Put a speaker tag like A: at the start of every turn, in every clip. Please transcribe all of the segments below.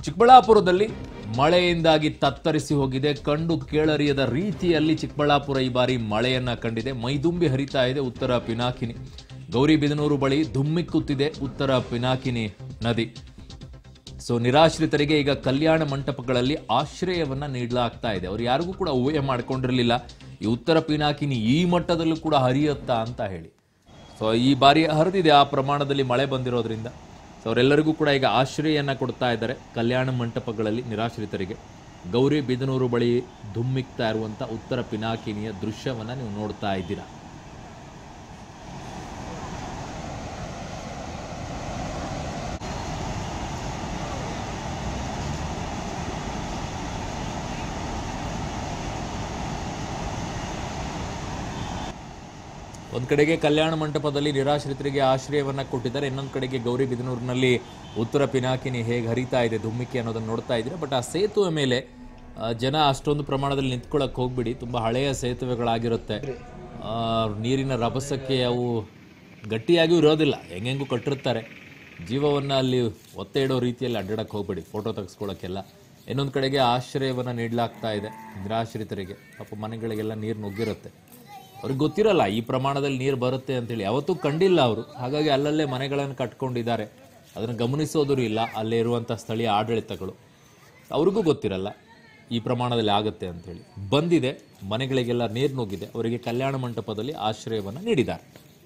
A: ಚಿಕ್ಕಬಳ್ಳಾಪುರದಲ್ಲಿ ಮಳೆಯಿಂದಾಗಿ ತತ್ತರಿಸಿ ಹೋಗಿದೆ ಕಂಡು ಕೇಳರಿಯದ ರೀತಿಯಲ್ಲಿ ಚಿಕ್ಕಬಳ್ಳಾಪುರ ಈ ಬಾರಿ ಮಳೆಯನ್ನ ಕಂಡಿದೆ ಮೈದುಂಬಿ ಹರಿತಾ ಇದೆ ಉತ್ತರ ಪಿನಾಕಿನಿ ಗೌರಿಬಿದನೂರು ಬಳಿ ಧುಮ್ಮಿಕ್ಕುತ್ತಿದೆ ಉತ್ತರ ಪಿನಾಕಿನಿ ನದಿ ಸೊ ನಿರಾಶ್ರಿತರಿಗೆ ಈಗ ಕಲ್ಯಾಣ ಮಂಟಪಗಳಲ್ಲಿ ಆಶ್ರಯವನ್ನ ನೀಡಲಾಗ್ತಾ ಇದೆ ಅವ್ರು ಯಾರಿಗೂ ಕೂಡ ಊಹೆ ಮಾಡ್ಕೊಂಡಿರಲಿಲ್ಲ ಈ ಉತ್ತರ ಪಿನಾಕಿನಿ ಈ ಮಟ್ಟದಲ್ಲೂ ಕೂಡ ಹರಿಯುತ್ತಾ ಅಂತ ಹೇಳಿ ಸೊ ಈ ಬಾರಿ ಹರಿದಿದೆ ಆ ಪ್ರಮಾಣದಲ್ಲಿ ಮಳೆ ಬಂದಿರೋದ್ರಿಂದ ಸೊ ಅವರೆಲ್ಲರಿಗೂ ಕೂಡ ಈಗ ಆಶ್ರಯನ ಕೊಡ್ತಾ ಇದ್ದಾರೆ ಕಲ್ಯಾಣ ಮಂಟಪಗಳಲ್ಲಿ ನಿರಾಶ್ರಿತರಿಗೆ ಗೌರಿ ಬಿದನೂರು ಬಳಿ ಧುಮ್ಮಿಕ್ತಾ ಇರುವಂಥ ಉತ್ತರ ಪಿನಾಕಿನಿಯ ದೃಶ್ಯವನ್ನ ನೀವು ನೋಡ್ತಾ ಇದ್ದೀರಾ ಒಂದ್ ಕಡೆಗೆ ಕಲ್ಯಾಣ ಮಂಟಪದಲ್ಲಿ ನಿರಾಶ್ರಿತರಿಗೆ ಆಶ್ರಯವನ್ನ ಕೊಟ್ಟಿದ್ದಾರೆ ಇನ್ನೊಂದು ಕಡೆಗೆ ಗೌರಿಬಿದನೂರಿನಲ್ಲಿ ಉತ್ತರ ಪಿನಾಕಿನಿ ಹೇಗೆ ಹರಿತಾ ಇದೆ ಧುಮ್ಮಿಕೆ ಅನ್ನೋದನ್ನ ನೋಡ್ತಾ ಇದ್ದೀರಾ ಬಟ್ ಆ ಸೇತುವೆ ಮೇಲೆ ಆ, ಜನ ಅಷ್ಟೊಂದು ಪ್ರಮಾಣದಲ್ಲಿ ನಿಂತ್ಕೊಳ್ಳೋಕೆ ಹೋಗ್ಬಿಡಿ ತುಂಬಾ ಹಳೆಯ ಸೇತುವೆಗಳಾಗಿರುತ್ತೆ ಆ, ನೀರಿನ ರಭಸಕ್ಕೆ ಅವು ಗಟ್ಟಿಯಾಗಿಯೂ ಇರೋದಿಲ್ಲ ಹೆಂಗೆಂಗೂ ಕಟ್ಟಿರ್ತಾರೆ ಜೀವವನ್ನ ಅಲ್ಲಿ ಒತ್ತೆ ಇಡೋ ರೀತಿಯಲ್ಲಿ ಅಡ್ಡಾಡಕ್ಕೆ ಹೋಗ್ಬೇಡಿ ಫೋಟೋ ತೆಗೆಸ್ಕೊಳ್ಳೋಕ್ಕೆಲ್ಲ ಇನ್ನೊಂದು ಕಡೆಗೆ ಆಶ್ರಯವನ್ನ ನೀಡಲಾಗ್ತಾ ಇದೆ ನಿರಾಶ್ರಿತರಿಗೆ ಪಾಪ ಮನೆಗಳಿಗೆಲ್ಲ ನೀರು ನುಗ್ಗಿರುತ್ತೆ ಅವ್ರಿಗೆ ಗೊತ್ತಿರಲ್ಲ ಈ ಪ್ರಮಾಣದಲ್ಲಿ ನೀರು ಬರುತ್ತೆ ಅಂತೇಳಿ ಯಾವತ್ತೂ ಕಂಡಿಲ್ಲ ಅವರು ಹಾಗಾಗಿ ಅಲ್ಲಲ್ಲೇ ಮನೆಗಳನ್ನು ಕಟ್ಕೊಂಡಿದ್ದಾರೆ ಅದನ್ನು ಗಮನಿಸೋದು ಇಲ್ಲ ಅಲ್ಲೇ ಇರುವಂಥ ಸ್ಥಳೀಯ ಆಡಳಿತಗಳು ಅವ್ರಿಗೂ ಗೊತ್ತಿರಲ್ಲ ಈ ಪ್ರಮಾಣದಲ್ಲಿ ಆಗುತ್ತೆ ಅಂತೇಳಿ ಬಂದಿದೆ ಮನೆಗಳಿಗೆಲ್ಲ ನೀರು ನುಗ್ಗಿದೆ ಅವರಿಗೆ ಕಲ್ಯಾಣ ಮಂಟಪದಲ್ಲಿ ಆಶ್ರಯವನ್ನು ನೀಡಿದ್ದಾರೆ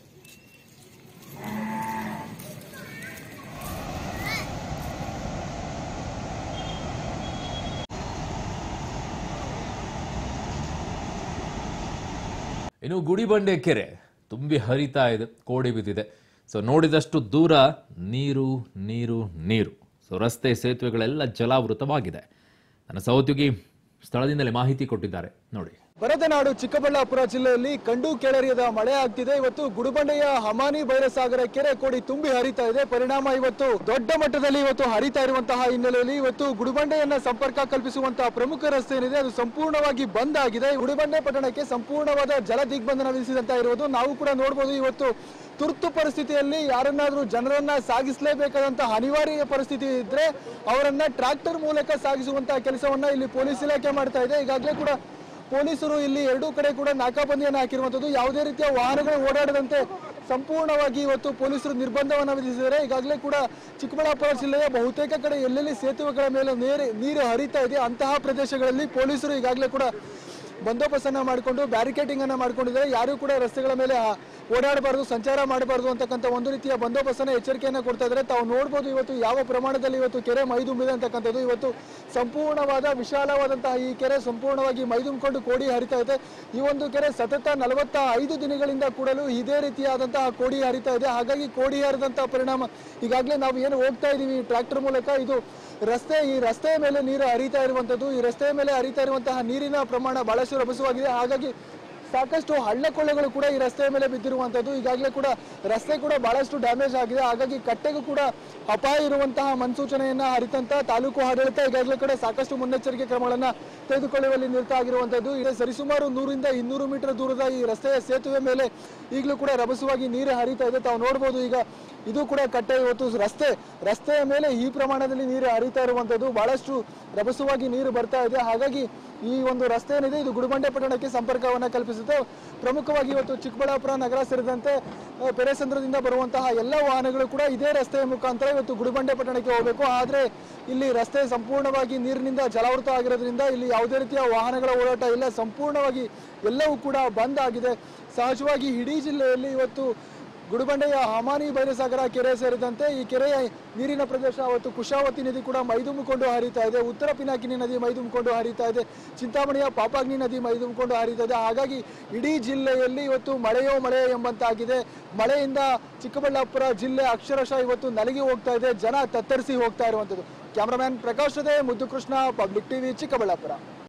A: ಇನ್ನು ಗುಡಿಬಂಡೆ ಕೆರೆ ತುಂಬಿ ಹರಿತಾ ಇದೆ ಕೋಡಿ ಬಿದ್ದಿದೆ ಸೊ ನೋಡಿದಷ್ಟು ದೂರ ನೀರು ನೀರು ನೀರು ಸೊ ರಸ್ತೆ ಸೇತುವೆಗಳೆಲ್ಲ ಜಲಾವೃತವಾಗಿದೆ ನನ್ನ ಸಹೋದ್ಯೋಗಿ ಸ್ಥಳದಿಂದಲೇ ಮಾಹಿತಿ ಕೊಟ್ಟಿದ್ದಾರೆ ನೋಡಿ
B: ಭರತನಾಡು ಚಿಕ್ಕಬಳ್ಳಾಪುರ ಜಿಲ್ಲೆಯಲ್ಲಿ ಕಂಡು ಕೆಳರಿಯದ ಮಳೆ ಆಗ್ತಿದೆ ಇವತ್ತು ಗುಡುಬಂಡೆಯ ಹಮಾನಿ ಬೈರಸಾಗರ ಕೆರೆ ಕೋಡಿ ತುಂಬಿ ಹರಿತಾ ಇದೆ ಪರಿಣಾಮ ಇವತ್ತು ದೊಡ್ಡ ಮಟ್ಟದಲ್ಲಿ ಇವತ್ತು ಹರಿತಾ ಇರುವಂತಹ ಹಿನ್ನೆಲೆಯಲ್ಲಿ ಇವತ್ತು ಗುಡುಬಂಡೆಯನ್ನ ಸಂಪರ್ಕ ಕಲ್ಪಿಸುವಂತಹ ಪ್ರಮುಖ ರಸ್ತೆ ಏನಿದೆ ಅದು ಸಂಪೂರ್ಣವಾಗಿ ಬಂದ್ ಆಗಿದೆ ಗುಡುಬಂಡೆ ಪಟ್ಟಣಕ್ಕೆ ಸಂಪೂರ್ಣವಾದ ಜಲ ದಿಗ್ಬಂಧನ ವಿಧಿಸಿದಂತ ಇರುವುದು ನಾವು ಕೂಡ ನೋಡಬಹುದು ಇವತ್ತು ತುರ್ತು ಪರಿಸ್ಥಿತಿಯಲ್ಲಿ ಯಾರನ್ನಾದ್ರೂ ಜನರನ್ನ ಸಾಗಿಸಲೇಬೇಕಾದಂತಹ ಅನಿವಾರ್ಯ ಪರಿಸ್ಥಿತಿ ಇದ್ರೆ ಅವರನ್ನ ಟ್ರಾಕ್ಟರ್ ಮೂಲಕ ಸಾಗಿಸುವಂತಹ ಕೆಲಸವನ್ನ ಇಲ್ಲಿ ಪೊಲೀಸ್ ಇಲಾಖೆ ಮಾಡ್ತಾ ಇದೆ ಈಗಾಗಲೇ ಕೂಡ ಪೊಲೀಸರು ಇಲ್ಲಿ ಎರಡೂ ಕಡೆ ಕೂಡ ನಾಕಾಬಂದಿಯನ್ನು ಹಾಕಿರುವಂಥದ್ದು ಯಾವುದೇ ರೀತಿಯ ವಾಹನಗಳು ಓಡಾಡದಂತೆ ಸಂಪೂರ್ಣವಾಗಿ ಇವತ್ತು ಪೊಲೀಸರು ನಿರ್ಬಂಧವನ್ನು ವಿಧಿಸಿದ್ದಾರೆ ಈಗಾಗಲೇ ಕೂಡ ಚಿಕ್ಕಬಳ್ಳಾಪುರ ಜಿಲ್ಲೆಯ ಬಹುತೇಕ ಕಡೆ ಎಲ್ಲೆಲ್ಲಿ ಸೇತುವೆಗಳ ಮೇಲೆ ನೀರು ನೀರು ಹರಿತಾ ಇದೆ ಅಂತಹ ಪ್ರದೇಶಗಳಲ್ಲಿ ಪೊಲೀಸರು ಈಗಾಗಲೇ ಕೂಡ ಬಂದೋಬಸ್ತನ್ನ ಮಾಡಿಕೊಂಡು ಬ್ಯಾರಿಕೇಡಿಂಗ್ ಅನ್ನ ಮಾಡ್ಕೊಂಡಿದ್ದಾರೆ ಯಾರು ಕೂಡ ರಸ್ತೆಗಳ ಮೇಲೆ ಆ, ಓಡಾಡಬಾರ್ದು ಸಂಚಾರ ಮಾಡಬಾರ್ದು ಅಂತಕ್ಕಂಥ ಒಂದು ರೀತಿಯ ಬಂದೋಬಸ್ತನ್ನ ಎಚ್ಚರಿಕೆಯನ್ನ ಕೊಡ್ತಾ ಇದ್ದಾರೆ ತಾವು ನೋಡ್ಬೋದು ಇವತ್ತು ಯಾವ ಪ್ರಮಾಣದಲ್ಲಿ ಇವತ್ತು ಕೆರೆ ಮೈದುಂಬಿದೆ ಅಂತಕ್ಕಂಥದ್ದು ಇವತ್ತು ಸಂಪೂರ್ಣವಾದ ವಿಶಾಲವಾದಂತಹ ಈ ಕೆರೆ ಸಂಪೂರ್ಣವಾಗಿ ಮೈದುಂಬಿಕೊಂಡು ಕೋಡಿ ಹರಿತಾ ಇದೆ ಈ ಒಂದು ಕೆರೆ ಸತತ ನಲವತ್ತ ಐದು ದಿನಗಳಿಂದ ಕೂಡಲು ಇದೇ ರೀತಿಯಾದಂತಹ ಕೋಡಿ ಹರಿತಾ ಇದೆ ಹಾಗಾಗಿ ಕೋಡಿ ಹರಿದಂತಹ ಪರಿಣಾಮ ಈಗಾಗಲೇ ನಾವು ಏನು ಹೋಗ್ತಾ ಇದೀವಿ ಟ್ರ್ಯಾಕ್ಟರ್ ಮೂಲಕ ಇದು ರಸ್ತೆ ಈ ರಸ್ತೆಯ ಮೇಲೆ ನೀರು ಹರಿತಾ ಇರುವಂತದ್ದು ಈ ರಸ್ತೆಯ ಮೇಲೆ ಹರಿತಾ ಇರುವಂತಹ ನೀರಿನ ಪ್ರಮಾಣ ಬಹಳಷ್ಟು ರಭಸವಾಗಿದೆ ಹಾಗಾಗಿ ಸಾಕಷ್ಟು ಹಳ್ಳ ಕೊಳ್ಳಗಳು ಕೂಡ ಈ ರಸ್ತೆಯ ಮೇಲೆ ಬಿದ್ದಿರುವಂತದ್ದು ಈಗಾಗಲೇ ಕೂಡ ರಸ್ತೆ ಕೂಡ ಬಹಳಷ್ಟು ಡ್ಯಾಮೇಜ್ ಆಗಿದೆ ಹಾಗಾಗಿ ಕಟ್ಟೆಗೂ ಕೂಡ ಅಪಾಯ ಇರುವಂತಹ ಮುನ್ಸೂಚನೆಯನ್ನ ಹರಿತಂತ ತಾಲೂಕು ಆಡಳಿತ ಈಗಾಗಲೇ ಕೂಡ ಸಾಕಷ್ಟು ಮುನ್ನೆಚ್ಚರಿಕೆ ಕ್ರಮಗಳನ್ನ ತೆಗೆದುಕೊಳ್ಳುವಲ್ಲಿ ನಿರತ ಆಗಿರುವಂತದ್ದು ಇದೆ ಸರಿಸುಮಾರು ನೂರಿಂದ ಇನ್ನೂರು ಮೀಟರ್ ದೂರದ ಈ ರಸ್ತೆಯ ಸೇತುವೆ ಮೇಲೆ ಈಗಲೂ ಕೂಡ ರಭಸವಾಗಿ ನೀರು ಹರಿತಾ ಇದೆ ತಾವು ನೋಡ್ಬೋದು ಈಗ ಇದು ಕೂಡ ಕಟ್ಟೆ ಇವತ್ತು ರಸ್ತೆ ರಸ್ತೆಯ ಮೇಲೆ ಈ ಪ್ರಮಾಣದಲ್ಲಿ ನೀರು ಹರಿತಾ ಇರುವಂತದ್ದು ಬಹಳಷ್ಟು ರಭಸವಾಗಿ ನೀರು ಬರ್ತಾ ಇದೆ ಹಾಗಾಗಿ ಈ ಒಂದು ರಸ್ತೆ ಏನಿದೆ ಇದು ಗುಡಿಬಂಡೆ ಪಟ್ಟಣಕ್ಕೆ ಸಂಪರ್ಕವನ್ನ ಕಲ್ಪಿಸುತ್ತೆ ಪ್ರಮುಖವಾಗಿ ಇವತ್ತು ಚಿಕ್ಕಬಳ್ಳಾಪುರ ನಗರ ಸೇರಿದಂತೆ ಆ, ಪೆರೇಸಂದ್ರದಿಂದ ಬರುವಂತಹ ಎಲ್ಲ ವಾಹನಗಳು ಕೂಡ ಇದೇ ರಸ್ತೆಯ ಮುಖಾಂತರ ಇವತ್ತು ಗುಡಿಬಂಡೆ ಪಟ್ಟಣಕ್ಕೆ ಹೋಗಬೇಕು ಆದ್ರೆ ಇಲ್ಲಿ ರಸ್ತೆ ಸಂಪೂರ್ಣವಾಗಿ ನೀರಿನಿಂದ ಜಲಾವೃತ ಆಗಿರೋದ್ರಿಂದ ಇಲ್ಲಿ ಯಾವುದೇ ರೀತಿಯ ವಾಹನಗಳ ಓಡಾಟ ಇಲ್ಲ ಸಂಪೂರ್ಣವಾಗಿ ಎಲ್ಲವೂ ಕೂಡ ಬಂದ್ ಆಗಿದೆ ಸಹಜವಾಗಿ ಇಡೀ ಜಿಲ್ಲೆಯಲ್ಲಿ ಇವತ್ತು ಗುಡುಬಂಡೆಯ ಹಮಾನಿ ಬೈರಸಾಗರ ಕೆರೆ ಸೇರಿದಂತೆ ಈ ಕೆರೆಯ ನೀರಿನ ಪ್ರದೇಶ ಅವತ್ತು ಕುಶಾವತಿ ನದಿ ಕೂಡ ಮೈದುಂಬಿಕೊಂಡು ಹರಿತಾ ಇದೆ ಉತ್ತರ ಪಿನಾಕಿನಿ ನದಿ ಮೈದುಂಬಿಕೊಂಡು ಹರಿತಾ ಇದೆ ಚಿಂತಾಮಣಿಯ ಪಾಪಾಗ್ನಿ ನದಿ ಮೈದುಂಬಿಕೊಂಡು ಹರಿತಾ ಇದೆ ಹಾಗಾಗಿ ಇಡೀ ಜಿಲ್ಲೆಯಲ್ಲಿ ಇವತ್ತು ಮಳೆಯೋ ಮಳೆ ಎಂಬಂತಾಗಿದೆ ಮಳೆಯಿಂದ ಚಿಕ್ಕಬಳ್ಳಾಪುರ ಜಿಲ್ಲೆ ಅಕ್ಷರಶಃ ಇವತ್ತು ನಲಗಿ ಹೋಗ್ತಾ ಇದೆ ಜನ ತತ್ತರಿಸಿ ಹೋಗ್ತಾ ಇರುವಂಥದ್ದು ಕ್ಯಾಮ್ರಾಮ್ಯಾನ್ ಪ್ರಕಾಶ್ ಜೊತೆ ಮುದ್ದು ಕೃಷ್ಣ ಪಬ್ಲಿಕ್ ಟಿವಿ ಚಿಕ್ಕಬಳ್ಳಾಪುರ